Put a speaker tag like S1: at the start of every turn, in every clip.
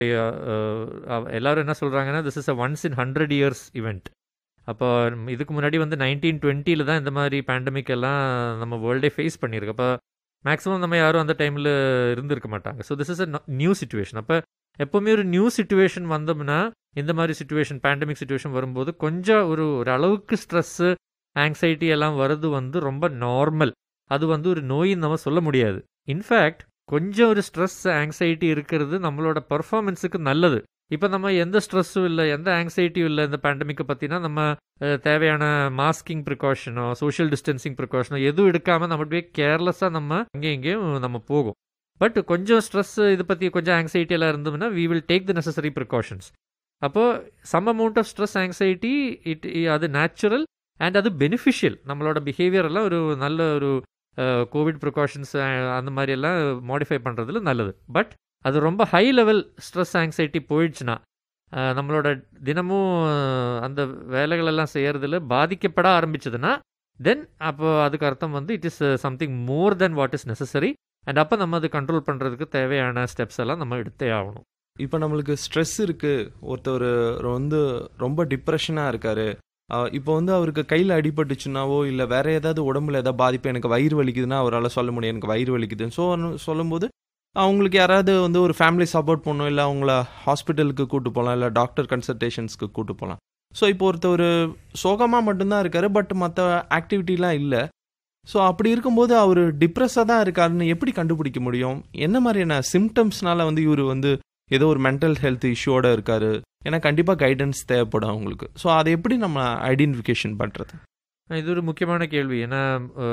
S1: எல்லாரும் என்ன சொல்கிறாங்கன்னா this is a once in hundred years event அப்போ இதுக்கு முன்னாடி வந்து நைன்டீன் டுவெண்ட்டியில் தான் இந்த மாதிரி பேண்டமிக் எல்லாம் நம்ம வேர்ல்டே ஃபேஸ் பண்ணியிருக்கு அப்போ மேக்ஸிமம் நம்ம யாரும் அந்த டைமில் இருந்திருக்க மாட்டாங்க so this is a new situation அப்போ எப்போவுமே ஒரு நியூ சுச்சுவேஷன் வந்தோம்னா இந்த மாதிரி சுச்சுவேஷன் பேண்டமிக் சுச்சுவேஷன் வரும்போது கொஞ்சம் ஒரு ஒரு அளவுக்கு ஸ்ட்ரெஸ்ஸு ஆங்ஸைட்டி எல்லாம் வர்றது வந்து ரொம்ப நார்மல் அது வந்து ஒரு நோயின்னு நம்ம சொல்ல முடியாது இன்ஃபேக்ட் கொஞ்சம் ஒரு ஸ்ட்ரெஸ் ஆங்ஸைட்டி இருக்கிறது நம்மளோட பர்ஃபார்மன்ஸுக்கு நல்லது இப்போ நம்ம எந்த ஸ்ட்ரெஸ்ஸும் இல்லை எந்த ஆங்ஸைட்டியும் இல்லை இந்த பேண்டமிக்கை பற்றினா நம்ம தேவையான மாஸ்கிங் ப்ரிகாஷனோ சோஷியல் டிஸ்டன்சிங் ப்ரிகாஷனோ எதுவும் எடுக்காமல் நம்ம அப்படியே கேர்லெஸ்ஸாக நம்ம அங்கேயும் இங்கேயும் நம்ம போகும் பட் கொஞ்சம் ஸ்ட்ரெஸ் இதை பற்றி கொஞ்சம் ஆங்ஸைட்டி எல்லாம் இருந்தோம்னா we will take the necessary precautions அப்போது some amount of stress anxiety it அது நேச்சுரல் அண்ட் அது பெனிஃபிஷியல் நம்மளோட பிஹேவியர் எல்லாம் ஒரு நல்ல ஒரு கோவிட் ப்ரிகாஷன்ஸ் அந்த மாதிரி எல்லாம் மாடிஃபை பண்ணுறதுல நல்லது பட் அது ரொம்ப ஹை லெவல் ஸ்ட்ரெஸ் ஆங்ஸைட்டி போயிடுச்சுன்னா நம்மளோட தினமும் அந்த வேலைகளெல்லாம் செய்கிறதுல பாதிக்கப்பட ஆரம்பிச்சதுன்னா தென் அப்போ அதுக்கு அர்த்தம் வந்து it is something more then what is necessary and அப்போ நம்ம அது கண்ட்ரோல் பண்ணுறதுக்கு தேவையான ஸ்டெப்ஸ் எல்லாம் நம்ம எடுத்தே ஆகணும்
S2: இப்போ நம்மளுக்கு ஸ்ட்ரெஸ் இருக்குது ஒருத்தர் வந்து ரொம்ப டிப்ரெஷனாக இருக்கார் இப்போ வந்து அவருக்கு கையில் அடிபட்டுச்சுனாவோ இல்லை வேற ஏதாவது உடம்புல ஏதாவது பாதிப்பு எனக்கு வயிறு வலிக்குதுன்னா அவரால் சொல்ல முடியும் எனக்கு வயிறு வலிக்குதுன்னு ஸோ சொல்லும்போது அவங்களுக்கு யாராவது வந்து ஒரு ஃபேமிலி சப்போர்ட் பண்ணும் இல்லை அவங்கள ஹாஸ்பிட்டலுக்கு கூட்டு போகலாம் இல்லை டாக்டர் கன்சல்டேஷன்ஸ்க்கு கூட்டு போகலாம் ஸோ இப்போ ஒருத்தர் சோகமாக மட்டும்தான் இருக்காரு பட் மற்ற ஆக்டிவிட்டிலாம் இல்லை ஸோ அப்படி இருக்கும்போது அவர் டிப்ரெஸ்ஸாக தான் இருக்காருன்னு எப்படி கண்டுபிடிக்க முடியும் என்ன மாதிரியான சிம்டம்ஸ்னால வந்து இவர் வந்து ஏதோ ஒரு மென்டல் ஹெல்த் இஷ்யூவோட இருக்காரு ஏன்னா கண்டிப்பாக கைடன்ஸ் தேவைப்படும் அவங்களுக்கு ஸோ அதை எப்படி நம்ம ஐடென்டிஃபிகேஷன் பண்ணுறது
S1: இது ஒரு முக்கியமான கேள்வி ஏன்னா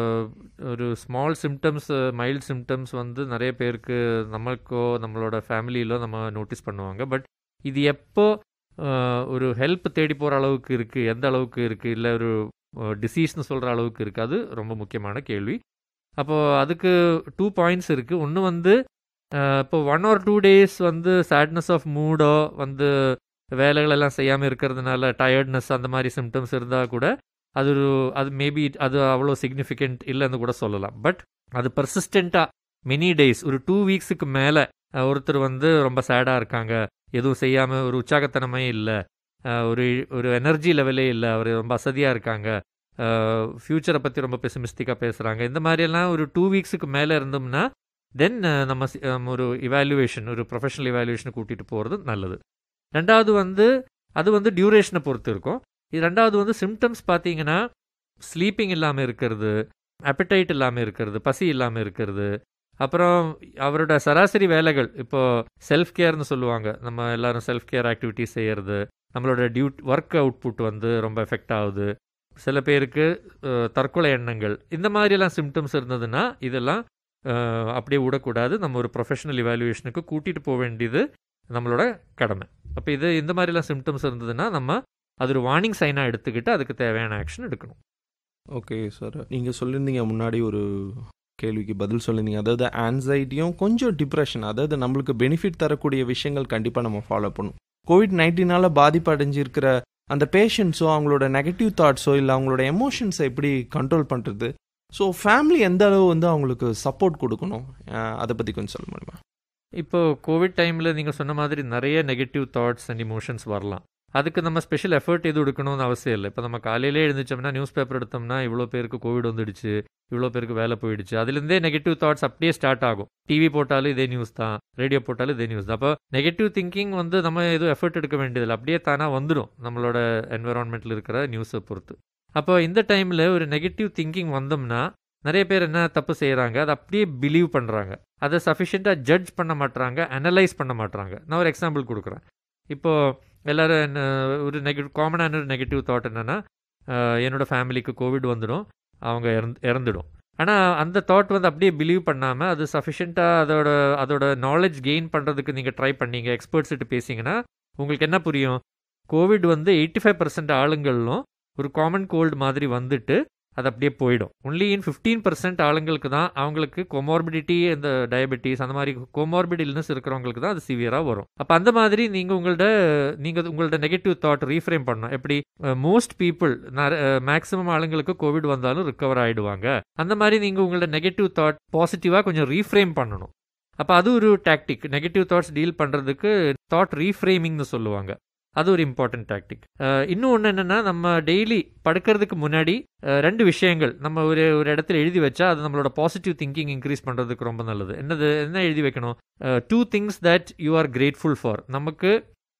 S1: ஒரு ஸ்மால் சிம்டம்ஸ் மைல்டு சிம்டம்ஸ் வந்து நிறைய பேருக்கு நம்மளுக்கோ நம்மளோட ஃபேமிலியிலோ நம்ம நோட்டீஸ் பண்ணுவாங்க பட் இது எப்போ ஒரு ஹெல்ப் தேடி போகிற அளவுக்கு இருக்குது எந்த அளவுக்கு இருக்குது இல்லை ஒரு டிசீஸ்னு சொல்கிற அளவுக்கு இருக்குது அது ரொம்ப முக்கியமான கேள்வி அப்போது அதுக்கு டூ பாயிண்ட்ஸ் இருக்குது ஒன்று வந்து இப்போ ஒன் ஆர் டூ டேஸ் வந்து சேட்னஸ் ஆஃப் மூடோ வந்து வேலைகளெல்லாம் செய்யாமல் இருக்கிறதுனால டயர்ட்னஸ் அந்த மாதிரி சிம்டம்ஸ் இருந்தால் கூட அது ஒரு அது மேபி அது அவ்வளோ சிக்னிஃபிகண்ட் இல்லைன்னு கூட சொல்லலாம் பட் அது பர்சிஸ்டண்ட்டாக மெனி டேஸ் ஒரு டூ வீக்ஸுக்கு மேலே ஒருத்தர் வந்து ரொம்ப சேடாக இருக்காங்க எதுவும் செய்யாமல் ஒரு உற்சாகத்தனமே இல்லை ஒரு ஒரு எனர்ஜி லெவலே இல்லை அவர் ரொம்ப அசதியாக இருக்காங்க ஃப்யூச்சரை பற்றி ரொம்ப பெசிமிஸ்டிக்காக பேசுகிறாங்க இந்த மாதிரியெல்லாம் ஒரு டூ வீக்ஸுக்கு மேலே இருந்தோம்னா தென் நம்ம ஒரு இவாலுவேஷன் ஒரு ப்ரொஃபஷனல் இவாலுவேஷனை கூட்டிகிட்டு போகிறது நல்லது ரெண்டாவது வந்து அது வந்து டியூரேஷனை பொறுத்து இருக்கும் இது ரெண்டாவது வந்து சிம்டம்ஸ் பார்த்தீங்கன்னா ஸ்லீப்பிங் இல்லாமல் இருக்கிறது அப்பிடைட் இல்லாமல் இருக்கிறது பசி இல்லாமல் இருக்கிறது அப்புறம் அவரோட சராசரி வேலைகள் இப்போது செல்ஃப் கேர்னு சொல்லுவாங்க நம்ம எல்லாரும் செல்ஃப் கேர் ஆக்டிவிட்டிஸ் செய்கிறது நம்மளோட டியூட் ஒர்க் அவுட்புட் வந்து ரொம்ப எஃபெக்ட் ஆகுது சில பேருக்கு தற்கொலை எண்ணங்கள் இந்த மாதிரியெல்லாம் சிம்டம்ஸ் இருந்ததுன்னா இதெல்லாம் அப்படியே விடக்கூடாது நம்ம ஒரு ப்ரொஃபஷனல் இவாலுவேஷனுக்கு கூட்டிகிட்டு போக வேண்டியது நம்மளோட கடமை அப்போ இது இந்த மாதிரிலாம் சிம்டம்ஸ் இருந்ததுன்னா நம்ம அது ஒரு வார்னிங் சைனாக எடுத்துக்கிட்டு அதுக்கு தேவையான ஆக்ஷன் எடுக்கணும்
S2: ஓகே சார் நீங்கள் சொல்லியிருந்தீங்க முன்னாடி ஒரு கேள்விக்கு பதில் சொல்லியிருந்தீங்க அதாவது ஆன்சைட்டியும் கொஞ்சம் டிப்ரெஷன் அதாவது நம்மளுக்கு பெனிஃபிட் தரக்கூடிய விஷயங்கள் கண்டிப்பாக நம்ம ஃபாலோ பண்ணும் கோவிட் நைன்டீனால் பாதிப்பு அடைஞ்சிருக்கிற அந்த பேஷண்ட்ஸோ அவங்களோட நெகட்டிவ் தாட்ஸோ இல்லை அவங்களோட எமோஷன்ஸை எப்படி கண்ட்ரோல் பண்ணுறது ஸோ ஃபேமிலி எந்த அளவு வந்து அவங்களுக்கு சப்போர்ட் கொடுக்கணும் அதை பற்றி கொஞ்சம் சொல்ல முடியுமா
S1: இப்போ கோவிட் டைமில் நீங்கள் சொன்ன மாதிரி நிறைய நெகட்டிவ் தாட்ஸ் அண்ட் இமோஷன்ஸ் வரலாம் அதுக்கு நம்ம ஸ்பெஷல் எஃபர்ட் எதுவும் எடுக்கணும்னு அவசியம் இல்லை இப்போ நம்ம காலையிலே எழுந்திரிச்சோம்னா நியூஸ் பேப்பர் எடுத்தோம்னா இவ்வளோ பேருக்கு கோவிட் வந்துடுச்சு இவ்வளோ பேருக்கு வேலை போயிடுச்சு அதுலேருந்தே நெகட்டிவ் தாட்ஸ் அப்படியே ஸ்டார்ட் ஆகும் டிவி போட்டாலும் இதே நியூஸ் தான் ரேடியோ போட்டாலும் இதே நியூஸ் தான் அப்போ நெகட்டிவ் திங்கிங் வந்து நம்ம எதுவும் எஃபர்ட் எடுக்க வேண்டியதில்லை அப்படியே தானாக வந்துடும் நம்மளோட என்விரான்மெண்ட்டில் இருக்கிற நியூஸை பொறுத்து அப்போ இந்த டைமில் ஒரு நெகட்டிவ் திங்கிங் வந்தோம்னா நிறைய பேர் என்ன தப்பு செய்கிறாங்க அதை அப்படியே பிலீவ் பண்ணுறாங்க அதை சஃபிஷியண்ட்டாக ஜட்ஜ் பண்ண மாட்டுறாங்க அனலைஸ் பண்ண மாட்டுறாங்க நான் ஒரு எக்ஸாம்பிள் கொடுக்குறேன் இப்போது எல்லோரும் என்ன ஒரு நெகட்டிவ் காமனான ஒரு நெகட்டிவ் தாட் என்னென்னா என்னோடய ஃபேமிலிக்கு கோவிட் வந்துடும் அவங்க இறந்து இறந்துடும் ஆனால் அந்த தாட் வந்து அப்படியே பிலீவ் பண்ணாமல் அது சஃபிஷியண்ட்டாக அதோட அதோட நாலேஜ் கெயின் பண்ணுறதுக்கு நீங்கள் ட்ரை பண்ணீங்க எக்ஸ்பர்ட்ஸ்கிட்ட பேசிங்கன்னா உங்களுக்கு என்ன புரியும் கோவிட் வந்து எயிட்டி ஃபைவ் பர்சன்ட் ஆளுங்களும் ஒரு காமன் கோல்டு மாதிரி வந்துட்டு அது அப்படியே போயிடும் ஒன்லி இன் ஃபிஃப்டீன் பர்சன்ட் ஆளுங்களுக்கு தான் அவங்களுக்கு கொமார்பிடிட்டி இந்த டயபெட்டிஸ் அந்த மாதிரி கொமார்பிட் இல்னஸ் இருக்கிறவங்களுக்கு தான் அது சிவியராக வரும் அப்போ அந்த மாதிரி நீங்கள் உங்கள்ட நீங்கள் உங்கள்ட நெகட்டிவ் தாட் ரீஃப்ரேம் பண்ணணும் எப்படி மோஸ்ட் பீப்புள் மேக்ஸிமம் ஆளுங்களுக்கு கோவிட் வந்தாலும் ரிக்கவர் ஆகிடுவாங்க அந்த மாதிரி நீங்கள் உங்களோட நெகட்டிவ் தாட் பாசிட்டிவாக கொஞ்சம் ரீஃப்ரேம் பண்ணணும் அப்போ அது ஒரு டாக்டிக் நெகட்டிவ் தாட்ஸ் டீல் பண்ணுறதுக்கு தாட் ரீஃப்ரேமிங்னு சொல்லுவாங்க அது ஒரு இம்பார்ட்டன்ட் டாக்டிக் இன்னும் ஒன்று என்னென்னா நம்ம டெய்லி படுக்கிறதுக்கு முன்னாடி அஹ், ரெண்டு விஷயங்கள் நம்ம ஒரு ஒரு இடத்துல எழுதி வச்சா அது நம்மளோட பாசிட்டிவ் திங்கிங் இன்க்ரீஸ் பண்ணுறதுக்கு ரொம்ப நல்லது என்னது என்ன எழுதி வைக்கணும் two things that you are grateful for நமக்கு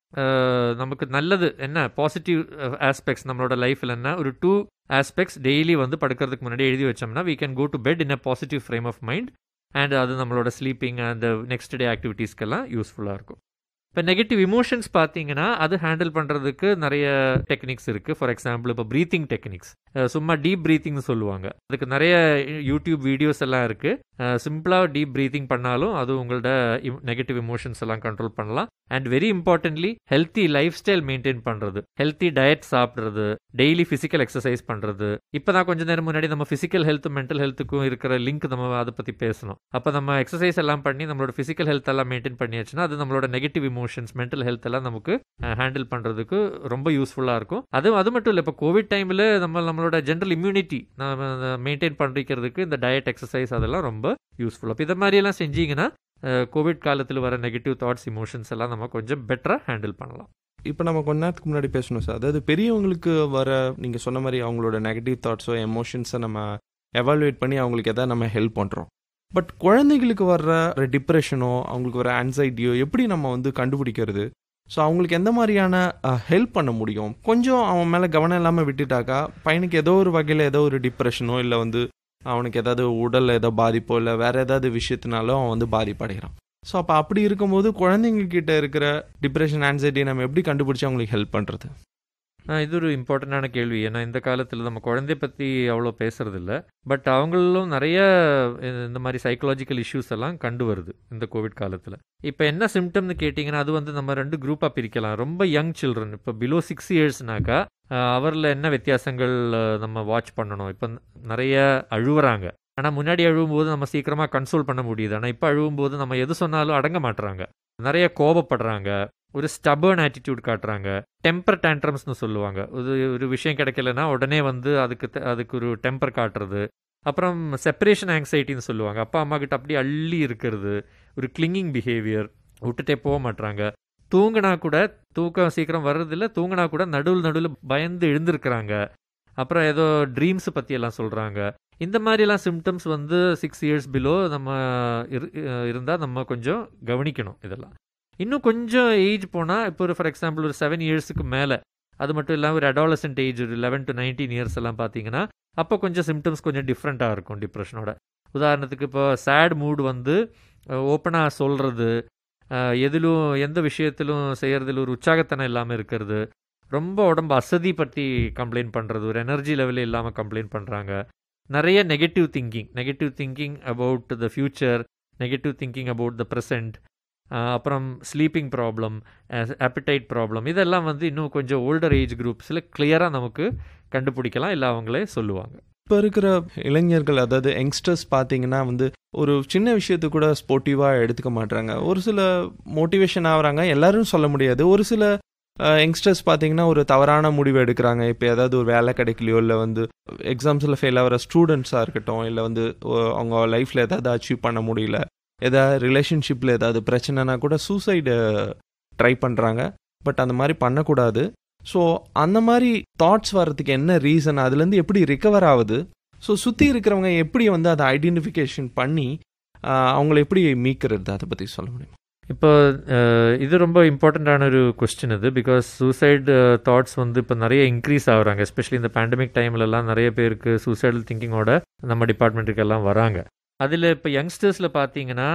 S1: அஹ், நமக்கு நல்லது என்ன பாசிட்டிவ் ஆஸ்பெக்ட்ஸ் நம்மளோட லைஃப்பில் என்ன ஒரு டூ ஆஸ்பெக்ட்ஸ் டெய்லி வந்து படுக்கிறதுக்கு முன்னாடி எழுதி வச்சோம்னா we can go to bed in a positive frame of mind and அது நம்மளோட ஸ்லீப்பிங் அண்ட் நெக்ஸ்ட் டே ஆக்டிவிட்டீஸ்க்கெல்லாம் யூஸ்ஃபுல்லாக இருக்கும் இப்போ நெகட்டிவ் இமோஷன்ஸ் பார்த்தீங்கன்னா அது ஹேண்டில் பண்ணுறதுக்கு நிறைய டெக்னிக்ஸ் இருக்குது ஃபார் எக்ஸாம்பிள் இப்போ ப்ரீத்திங் டெக்னிக்ஸ் சும்மா டீப் ப்ரீத்திங்னு சொல்லுவாங்க அதுக்கு நிறைய யூடியூப் வீடியோஸ் எல்லாம் இருக்குது சிம்பிளாக டீப் ப்ரீத்திங் பண்ணாலும் அது உங்களோட நெகட்டிவ் இமோஷன்ஸ் எல்லாம் கண்ட்ரோல் பண்ணலாம் and very importantly healthy lifestyle maintain பண்ணுறது ஹெல்த்தி டயட் சாப்பிட்றது டெய்லி ஃபிசிக்கல் எக்ஸசைஸ் பண்ணுறது இப்போ தான் கொஞ்ச நேரம் முன்னாடி நம்ம ஃபிசிக்கல் ஹெல்த் மென்டல் ஹெல்த்துக்கும் இருக்கிற லிங்க் நம்ம அதை பற்றி பேசணும் அப்போ நம்ம எக்ஸசைஸ் எல்லாம் பண்ணி நம்மளோட ஃபிசிக்கல் ஹெல்த் எல்லாம் மெயின்டைன் பண்ணியாச்சுன்னா அது நம்மளோட நெகட்டிவ் இமோஷன்ஸ் மென்டல் ஹெல்த் எல்லாம் நமக்கு ஹேண்டில் பண்ணுறதுக்கு ரொம்ப யூஸ்ஃபுல்லாக இருக்கும் அது அது மட்டும் இல்லை இப்போ கோவிட் டைமில் நம்ம நம்மளோட ஜென்ரல் இம்யூனிட்டி நம்ம மெயின்டைன் பண்ணிக்கிறதுக்கு இந்த டயட் எக்ஸசைஸ் அதெல்லாம் ரொம்ப யூஸ்ஃபுல் அப்போ இதை மாதிரியெல்லாம் செஞ்சீங்கன்னா கோவிட் காலத்தில் வர நெகட்டிவ் தாட்ஸ் இமோஷன்ஸ் எல்லாம் நம்ம கொஞ்சம் பெட்டராக ஹேண்டில் பண்ணலாம்
S2: இப்போ நம்ம கொஞ்ச நேரத்துக்கு முன்னாடி பேசணும் சார் அதாவது பெரியவங்களுக்கு வர நீங்கள் சொன்ன மாதிரி அவங்களோட நெகட்டிவ் தாட்ஸோ எமோஷன்ஸை நம்ம எவாலுவேட் பண்ணி அவங்களுக்கு எதாவது நம்ம ஹெல்ப் பண்ணுறோம் பட் குழந்தைகளுக்கு வர்ற டிப்ரெஷனோ அவங்களுக்கு வர ஆன்சைட்டியோ எப்படி நம்ம வந்து கண்டுபிடிக்கிறது ஸோ அவங்களுக்கு எந்த மாதிரியான ஹெல்ப் பண்ண முடியும் கொஞ்சம் அவன் மேலே கவனம் இல்லாமல் விட்டுட்டாக்கா பையனுக்கு ஏதோ ஒரு வகையில் ஏதோ ஒரு டிப்ரெஷனோ இல்லை வந்து அவனுக்கு ஏதாவது உடல் ஏதோ பாதிப்போ இல்லை வேற ஏதாவது விஷயத்தினாலும் அவன் வந்து பாதிப்படைகிறான் ஸோ அப்போ அப்படி இருக்கும்போது குழந்தைங்க கிட்ட இருக்கிற டிப்ரெஷன் ஆன்சைட்டி நம்ம எப்படி கண்டுபிடிச்சி அவங்களுக்கு ஹெல்ப் பண்ணுறது
S1: ஆ, இது ஒரு இம்பார்ட்டண்டான கேள்வி ஏன்னா இந்த காலத்தில் நம்ம குழந்தைய பற்றி அவ்வளோ பேசுறதில்ல பட் அவங்களும் நிறைய இந்த- இந்த மாதிரி சைக்கலாஜிக்கல் இஷ்யூஸ் எல்லாம் கண்டு வருது இந்த கோவிட் காலத்தில் இப்போ என்ன சிம்டம்னு கேட்டிங்கன்னா அது வந்து நம்ம ரெண்டு குரூப்பாக பிரிக்கலாம் ரொம்ப யங் சில்ட்ரன் இப்போ பிலோ சிக்ஸ் இயர்ஸ்னாக்கா அவரில் என்ன வித்தியாசங்கள் அஹ், நம்ம வாட்ச் பண்ணணும் இப்போ நிறைய அழுவுறாங்க ஆனால் முன்னாடி அழுவும்போது நம்ம சீக்கிரமாக கன்சோல் பண்ண முடியுது ஆனால் இப்போ அழுவும்போது நம்ம எது சொன்னாலும் அடங்க மாட்டுறாங்க நிறைய கோபப்படுறாங்க ஒரு ஸ்டபர்ன் ஆட்டிடியூட் காட்டுறாங்க டெம்பர் டேண்ட்ரம்ஸ்னு சொல்லுவாங்க ஒரு ஒரு விஷயம் கிடைக்கலன்னா உடனே வந்து அதுக்கு த- அதுக்கு ஒரு டெம்பர் காட்டுறது அப்புறம் செப்பரேஷன் ஆங்ஸைட்டின்னு சொல்லுவாங்க அப்பா அம்மா கிட்ட அப்படியே அள்ளி இருக்கிறது ஒரு கிளிங்கிங் பிஹேவியர் விட்டுட்டே போக மாட்றாங்க தூங்கினா கூட தூக்கம் சீக்கிரம் வர்றதில்ல தூங்கினா கூட நடுவில் நடுவில் பயந்து எழுந்திருக்கிறாங்க அப்புறம் ஏதோ ட்ரீம்ஸ் பற்றி எல்லாம் சொல்கிறாங்க இந்த மாதிரிலாம் சிம்டம்ஸ் வந்து சிக்ஸ் இயர்ஸ் பிலோ நம்ம இருந்தால் நம்ம கொஞ்சம் கவனிக்கணும் இதெல்லாம் இன்னும் கொஞ்சம் ஏஜ் போனால் இப்போ ஒரு ஃபார் எக்ஸாம்பிள் ஒரு செவன் இயர்ஸுக்கு மேலே அது மட்டும் இல்லாமல் ஒரு அடாலசன்ட் ஏஜ் ஒரு லெவன் டு நைன்டீன் இயர்ஸ் எல்லாம் பார்த்தீங்கன்னா அப்போ கொஞ்சம் சிம்டம்ஸ் கொஞ்சம் டிஃப்ரெண்ட்டாக இருக்கும் டிப்ரெஷனோட உதாரணத்துக்கு இப்போ சேட் மூட் வந்து ஓப்பனாக சொல்கிறது எதிலும் எந்த விஷயத்திலும் செய்கிறதுல ஒரு உற்சாகத்தனம் இல்லாமல் இருக்கிறது ரொம்ப உடம்பு அசதி பற்றி கம்ப்ளைண்ட் பண்ணுறது ஒரு எனர்ஜி லெவலே இல்லாமல் கம்ப்ளைண்ட் பண்ணுறாங்க நிறைய negative thinking negative thinking about the future negative thinking about the present அப்புறம் ஸ்லீப்பிங் ப்ராப்ளம் appetite ப்ராப்ளம் இதெல்லாம் வந்து இன்னும் கொஞ்சம் ஓல்டர் ஏஜ் குரூப்ஸில் கிளியராக நமக்கு கண்டுபிடிக்கலாம் இல்லை அவங்களே சொல்லுவாங்க
S2: இப்போ இருக்கிற இளைஞர்கள் அதாவது யங்ஸ்டர்ஸ் பார்த்தீங்கன்னா வந்து ஒரு சின்ன விஷயத்தை கூட ஸ்போர்ட்டிவாக எடுத்துக்க மாட்டாங்க ஒரு சில மோட்டிவேஷன் ஆகுறாங்க எல்லாரும் சொல்ல முடியாது ஒரு சில யங்ஸ்டர்ஸ் பார்த்தீங்கன்னா ஒரு தவறான முடிவு எடுக்கிறாங்க இப்போ ஏதாவது ஒரு வேலை கிடைக்கலையோ இல்லை வந்து எக்ஸாம்ஸில் ஃபெயில் ஆகிற ஸ்டூடெண்ட்ஸாக இருக்கட்டும் இல்லை வந்து ஒ- அவங்க லைஃப்பில் ஏதாவது அச்சீவ் பண்ண முடியல ஏதாவது ரிலேஷன்ஷிப்பில் ஏதாவது பிரச்சனைனா கூட சூசைடு ட்ரை பண்ணுறாங்க பட் அந்த மாதிரி பண்ணக்கூடாது ஸோ அந்த மாதிரி தாட்ஸ் வர்றதுக்கு என்ன ரீசன் அதுலேருந்து எப்படி ரிகவர் ஆகுது ஸோ சுற்றி இருக்கிறவங்க எப்படி வந்து அதை ஐடென்டிஃபிகேஷன் பண்ணி ஆஹ், அவங்கள எப்படி மீக்கிறது அதை பற்றி சொல்ல முடியுமா
S1: இப்போ அஹ், இது ரொம்ப இம்பார்ட்டண்ட்டான ஒரு கொஸ்டின் இது பிகாஸ் சூசைடு தாட்ஸ் வந்து இப்போ நிறைய இன்க்ரீஸ் ஆகுறாங்க எஸ்பெஷலி இந்த பேண்டமிக் டைம்லலாம் நிறைய பேருக்கு சூசைடல் திங்கிங்கோட நம்ம டிபார்ட்மெண்ட்டுக்கு எல்லாம் வராங்க அதில் இப்போ யங்ஸ்டர்ஸில் பார்த்தீங்கன்னா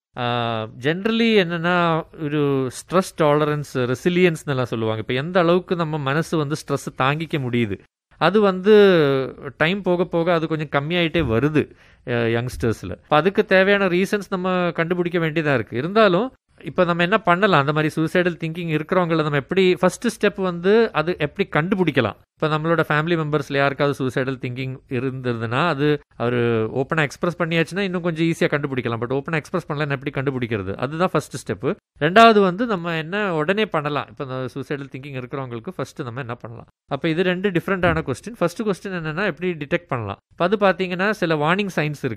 S1: ஜென்ரலி என்னென்னா ஒரு ஸ்ட்ரெஸ் டாலரன்ஸ் ரெசிலியன்ஸ்னு எல்லாம் சொல்லுவாங்க இப்போ எந்த அளவுக்கு நம்ம மனசு வந்து ஸ்ட்ரெஸ் தாங்கிக்க முடியுது அது வந்து டைம் போக போக அது கொஞ்சம் கம்மியாயிட்டே வருது யங்ஸ்டர்ஸில் இப்போ அதுக்கு தேவையான ரீசன்ஸ் நம்ம கண்டுபிடிக்க வேண்டியதாக இருக்குது இருந்தாலும் இப்போ நம்ம என்ன பண்ணலாம் அந்த மாதிரி சூசைடல் திங்கிங் இருக்கிறவங்கள நம்ம எப்படி ஃபர்ஸ்ட் ஸ்டெப் வந்து அது எப்படி கண்டுபிடிக்கலாம் இப்போ நம்மளோட ஃபேமிலி மெம்பர்ஸில் யாருக்காவது சூசைடல் திங்கிங் இருந்ததுன்னா அது அவர் ஓப்பனாக எக்ஸ்பிரஸ் பண்ணியாச்சுன்னா இன்னும் கொஞ்சம் ஈஸியாக கண்டுபிடிக்கலாம் பட் ஓப்பனாக எக்ஸ்பிரஸ் பண்ணலாம் எப்படி கண்டுபிடிக்கிறது அதுதான் ஃபர்ஸ்ட் ஸ்டெப்பு ரெண்டாவது வந்து நம்ம என்ன உடனே பண்ணலாம் இப்போ இந்த சூசைடல் திங்கிங் இருக்கிறவங்களுக்கு ஃபர்ஸ்ட் நம்ம என்ன பண்ணலாம் அப்போ இது ரெண்டு டிஃப்ரெண்டான கொஸ்டின் ஃபர்ஸ்ட் கொஸ்டின் என்னன்னா எப்படி டிடெக்ட் பண்ணலாம் இப்போ அது பார்த்தீங்கன்னா சில வார்னிங் சைன்ஸ் இருக்கு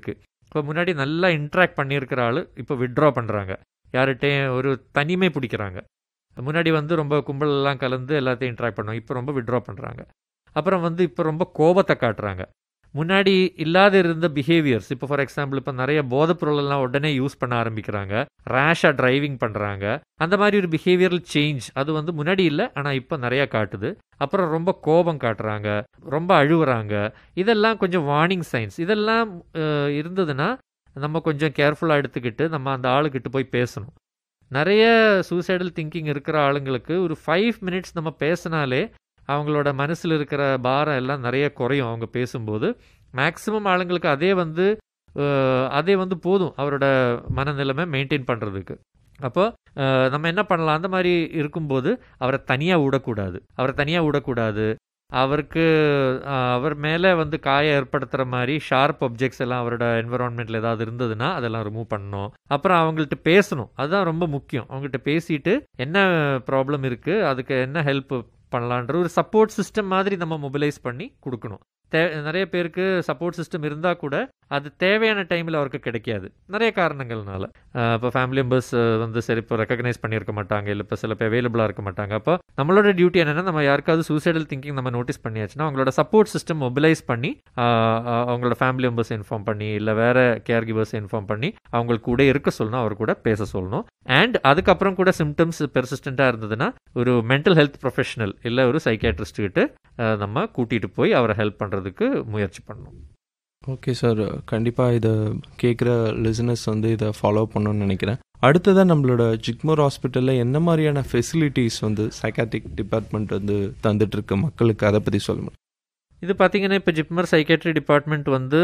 S1: இப்போ முன்னாடி நல்லா இன்ட்ராக்ட் பண்ணியிருக்கிற ஆள் இப்போ விட்ரா பண்ணுறாங்க யார்கிட்டையும் ஒரு தனிமை பிடிக்கிறாங்க முன்னாடி வந்து ரொம்ப கும்பலெல்லாம் கலந்து எல்லாத்தையும் இன்ட்ராக்ட் பண்ணுவாங்க இப்போ ரொம்ப விட்ரா பண்ணுறாங்க அப்புறம் வந்து இப்போ ரொம்ப கோபத்தை காட்டுறாங்க முன்னாடி இல்லாத இருந்த பிஹேவியர்ஸ் இப்போ ஃபார் எக்ஸாம்பிள் இப்போ நிறைய போதைப் பொருளெல்லாம் உடனே யூஸ் பண்ண ஆரம்பிக்கிறாங்க ரேஷாக டிரைவிங் பண்ணுறாங்க அந்த மாதிரி ஒரு பிஹேவியரல் சேஞ்ச் அது வந்து முன்னாடி இல்லை ஆனால் இப்போ நிறையா காட்டுது அப்புறம் ரொம்ப கோபம் காட்டுறாங்க ரொம்ப அழுவுறாங்க இதெல்லாம் கொஞ்சம் வார்னிங் சைன்ஸ் இதெல்லாம் அஹ், இருந்ததுன்னா நம்ம கொஞ்சம் கேர்ஃபுல்லாக எடுத்துக்கிட்டு நம்ம அந்த ஆளுக்கிட்ட போய் பேசணும் நிறைய சூசைடல் திங்கிங் இருக்கிற ஆளுங்களுக்கு ஒரு ஃபைவ் மினிட்ஸ் நம்ம பேசினாலே அவங்களோட மனசில் இருக்கிற பாரம் எல்லாம் நிறைய குறையும் அவங்க பேசும்போது மேக்ஸிமம் ஆளுங்களுக்கு அதே வந்து அஹ், அதே வந்து போதும் அவரோட மனநிலைமை மெயின்டைன் பண்ணுறதுக்கு அப்போ அஹ், நம்ம என்ன பண்ணலாம் அந்த மாதிரி இருக்கும்போது அவரை தனியாக விடக்கூடாது அவரை தனியாக விடக்கூடாது அவருக்கு அஹ், அவர் மேலே வந்து காயம் ஏற்படுத்துகிற மாதிரி ஷார்ப் ஒப்ஜெக்ட்ஸ் எல்லாம் அவரோட என்விரான்மெண்ட்டில் ஏதாவது இருந்ததுன்னா அதெல்லாம் ரிமூவ் பண்ணணும் அப்புறம் அவங்கள்ட்ட பேசணும் அதுதான் ரொம்ப முக்கியம் அவங்கள்ட்ட பேசிட்டு என்ன ப்ராப்ளம் இருக்குது அதுக்கு என்ன ஹெல்ப் பண்ணலான்ற ஒரு சப்போர்ட் சிஸ்டம் மாதிரி நம்ம மொபிலைஸ் பண்ணி கொடுக்கணும் தே நிறைய பேருக்கு சப்போர்ட் சிஸ்டம் இருந்தால் கூட அது தேவையான டைமில் அவருக்கு கிடைக்காது நிறைய காரணங்கள்னால அஹ் இப்போ ஃபேமிலி மெம்பர்ஸ் வந்து சரி இப்போ ரெக்கக்னைஸ் பண்ணியிருக்க மாட்டாங்க இல்லை இப்போ சில பேர் அவைலபிளாக இருக்க மாட்டாங்க அப்போ நம்மளோட டியூட்டி என்னென்னா நம்ம யாருக்காவது சூசைடல் திங்கிங் நம்ம நோட்டீஸ் பண்ணியாச்சுன்னா அவங்களோட சப்போர்ட் சிஸ்டம் மொபிலைஸ் பண்ணி அஹ், அஹ், அவங்களோட ஃபேமிலி மெம்பர்ஸ் இன்ஃபார்ம் பண்ணி இல்லை வேற கேர் கிவர்ஸ் இன்ஃபார்ம் பண்ணி அவங்களுக்கு கூட இருக்க சொல்லணும் அவர் கூட பேச சொல்லணும் அண்ட் அதுக்கப்புறம் கூட சிம்டம்ஸ் பெர்சிஸ்டண்ட்டாக இருந்ததுன்னா ஒரு மென்டல் ஹெல்த் ப்ரொஃபஷனல் இல்லை ஒரு சைக்காட்ரிஸ்ட் கிட்ட அஹ், நம்ம கூட்டிகிட்டு போய் அவரை ஹெல்ப் பண்ணுறதுக்கு முயற்சி பண்ணணும்
S2: ஓகே சார் கண்டிப்பாக இதை கேட்குற லிசனர்ஸ் வந்து இதை ஃபாலோ பண்ணணும்னு நினைக்கிறேன் அடுத்ததாக நம்மளோட ஜிக்மோர் ஹாஸ்பிட்டலில் என்ன மாதிரியான ஃபெசிலிட்டிஸ் வந்து சைக்காட்ரிக் டிபார்ட்மெண்ட் வந்து தந்துட்டு இருக்கு மக்களுக்கு அதை பற்றி சொல்ல முடியும்
S1: இது பார்த்தீங்கன்னா இப்போ ஜிப்மர் சைக்கேட்ரி டிபார்ட்மெண்ட் வந்து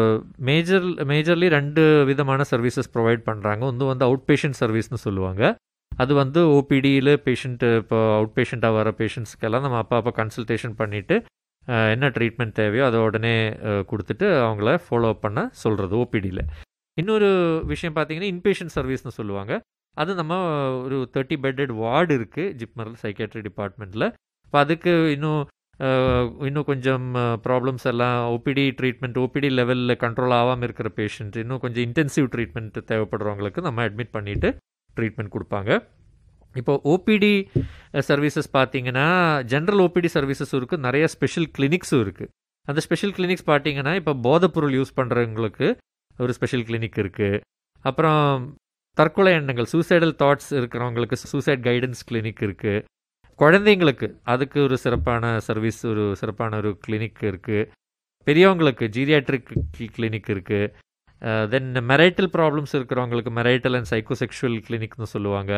S1: மேஜர் மேஜர்லி ரெண்டு விதமான சர்வீசஸ் ப்ரொவைட் பண்ணுறாங்க ஒன்று வந்து அவுட் பேஷண்ட் சர்வீஸ்னு சொல்லுவாங்க அது வந்து ஓபிடியில் பேஷண்ட்டு இப்போ அவுட் பேஷண்ட்டாக வர பேஷண்ட்ஸ்க்கெல்லாம் நம்ம அப்பா அப்போ கன்சல்டேஷன் பண்ணிவிட்டு என்ன ட்ரீட்மெண்ட் தேவையோ அதை உடனே அஹ், கொடுத்துட்டு அவங்கள ஃபாலோ அப் பண்ண சொல்கிறது ஓபிடியில் இன்னொரு விஷயம் பார்த்தீங்கன்னா இன்பேஷண்ட் சர்வீஸ்னு சொல்லுவாங்க அது நம்ம ஒரு தேர்ட்டி பெட்டட் வார்டு இருக்குது ஜிப்மர் சைக்கேட்ரி டிபார்ட்மெண்ட்டில் இப்போ அதுக்கு இன்னும் அஹ், இன்னும் கொஞ்சம் ப்ராப்ளம்ஸ் எல்லாம் ஓபிடி ட்ரீட்மெண்ட் ஓபிடி லெவலில் கண்ட்ரோல் ஆகாமல் இருக்கிற பேஷண்ட் இன்னும் கொஞ்சம் இன்டென்சிவ் ட்ரீட்மெண்ட் தேவைப்படுறவங்களுக்கு நம்ம அட்மிட் பண்ணிவிட்டு ட்ரீட்மெண்ட் கொடுப்பாங்க இப்போ ஓபிடி சர்வீசஸ் பார்த்தீங்கன்னா ஜென்ரல் ஓபிடி சர்வீசஸ் இருக்குது நிறைய ஸ்பெஷல் கிளினிக்ஸும் இருக்குது அந்த ஸ்பெஷல் கிளினிக்ஸ் பார்த்தீங்கன்னா இப்போ போதைப்பொருள் யூஸ் பண்ணுறவங்களுக்கு ஒரு ஸ்பெஷல் கிளினிக் இருக்குது அப்புறம் தற்கொலை எண்ணங்கள் சூசைடல் தாட்ஸ் இருக்கிறவங்களுக்கு சூசைட் கைடன்ஸ் கிளினிக் இருக்குது குழந்தைங்களுக்கு அதுக்கு ஒரு சிறப்பான சர்வீஸ் ஒரு சிறப்பான ஒரு கிளினிக் இருக்குது பெரியவங்களுக்கு ஜீரியாட்ரிக் கிளினிக் இருக்குது தென் மெரைட்டல் ப்ராப்ளம்ஸ் இருக்கிறவங்களுக்கு மெரைட்டல் அண்ட் சைக்கோசெக்ஷுவல் கிளினிக்னு சொல்லுவாங்க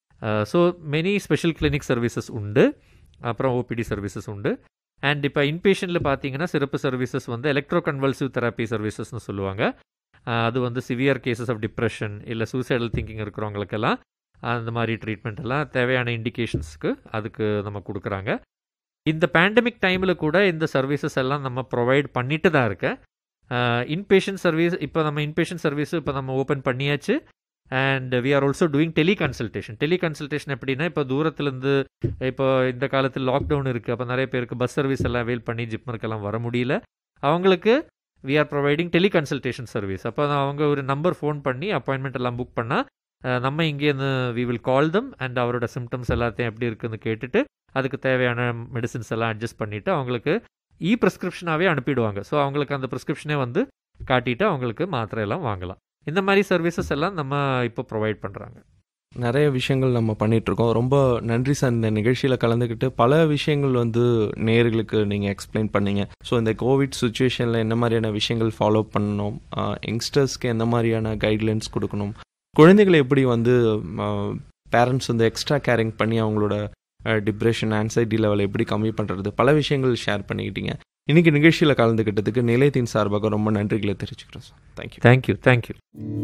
S1: so many special clinic services உண்டு அப்புறம் ஓபிடி சர்வீசஸ் உண்டு அண்ட் இப்போ இன்பேஷனில் பார்த்தீங்கன்னா சிறப்பு சர்வீசஸ் வந்து எலக்ட்ரோ கன்வல்சிவ் தெரப்பி சர்வீசஸ்னு சொல்லுவாங்க அஹ் அது வந்து சிவியர் கேசஸ் ஆஃப் டிப்ரெஷன் இல்லை சூசைடல் திங்கிங் இருக்கிறவங்களுக்கெல்லாம் அந்த மாதிரி ட்ரீட்மெண்ட் எல்லாம் தேவையான இண்டிகேஷன்ஸ்க்கு அதுக்கு நம்ம கொடுக்குறாங்க இந்த பேண்டமிக் டைமில் கூட இந்த சர்வீசஸ் எல்லாம் நம்ம ப்ரொவைட் பண்ணிட்டு தான் இருக்கேன் இன்பேஷன் சர்வீஸ் இப்போ நம்ம இன்பேஷன் சர்வீஸ் இப்போ நம்ம ஓப்பன் பண்ணியாச்சு and we are also doing tele consultation tele consultation எப்படின்னா இப்போ தூரத்துலேருந்து இப்போ இந்த காலத்தில் லாக்டவுன் இருக்குது அப்போ நிறைய பேருக்கு பஸ் சர்வீஸ் எல்லாம் அவைல் பண்ணி ஜிப்மருக்கெல்லாம் வர முடியல அவங்களுக்கு we are providing tele consultation service அப்போ அவங்க ஒரு நம்பர் ஃபோன் பண்ணி அப்பாயின்மெண்ட் எல்லாம் புக் பண்ணால் நம்ம இங்கேருந்து we will call them and அவரோட சிம்டம்ஸ் எல்லாத்தையும் எப்படி இருக்குன்னு கேட்டுட்டு அதுக்கு தேவையான மெடிசின்ஸ் எல்லாம் அட்ஜஸ்ட் பண்ணிவிட்டு அவங்களுக்கு இ ப்ரிஸ்கிரிப்ஷனாகவே அனுப்பிடுவாங்க ஸோ அவங்களுக்கு அந்த ப்ரிஸ்கிரிப்ஷனே வந்து காட்டிட்டு அவங்களுக்கு மாத்திரை எல்லாம் வாங்கலாம் இந்த மாதிரி சர்வீசஸ் எல்லாம் நம்ம இப்போ ப்ரொவைட் பண்ணுறாங்க
S2: நிறைய விஷயங்கள் நம்ம பண்ணிட்டு இருக்கோம் ரொம்ப நன்றி சார் இந்த நிகழ்ச்சியில் கலந்துக்கிட்டு பல விஷயங்கள் வந்து நேர்களுக்கு நீங்கள் எக்ஸ்பிளைன் பண்ணீங்க ஸோ இந்த கோவிட் சுச்சுவேஷனில் என்ன மாதிரியான விஷயங்கள் ஃபாலோ பண்ணணும் யங்ஸ்டர்ஸ்க்கு எந்த மாதிரியான கைட்லைன்ஸ் கொடுக்கணும் குழந்தைகளை எப்படி வந்து பேரண்ட்ஸ் வந்து எக்ஸ்ட்ரா கேரிங் பண்ணி அவங்களோட டிப்ரெஷன் ஆன்சைட்டி லெவலை எப்படி கம்மி பண்ணுறது பல விஷயங்கள் ஷேர் பண்ணிக்கிட்டீங்க இன்னைக்கு நிகழ்ச்சியில் கலந்துக்கிட்டதுக்கு நிலையத்தின் சார்பாக ரொம்ப நன்றிகளை தெரிவிச்சுக்கிறோம் சார் தேங்க்யூ
S1: தேங்க்யூ தேங்க்யூ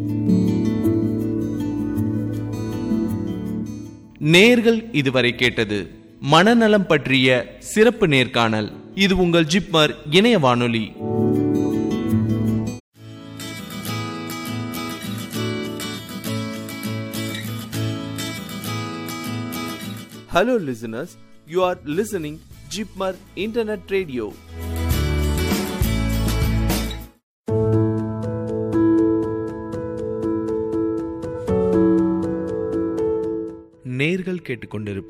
S2: நேர்கள் இதுவரை கேட்டது மனநலம் பற்றிய சிறப்பு நேர்காணல் இது உங்கள் ஜிப்மர் இணைய வானொலி Hello listeners, you are listening Jipmar Internet Radio. கேட்டுக்கொண்டிருப்பது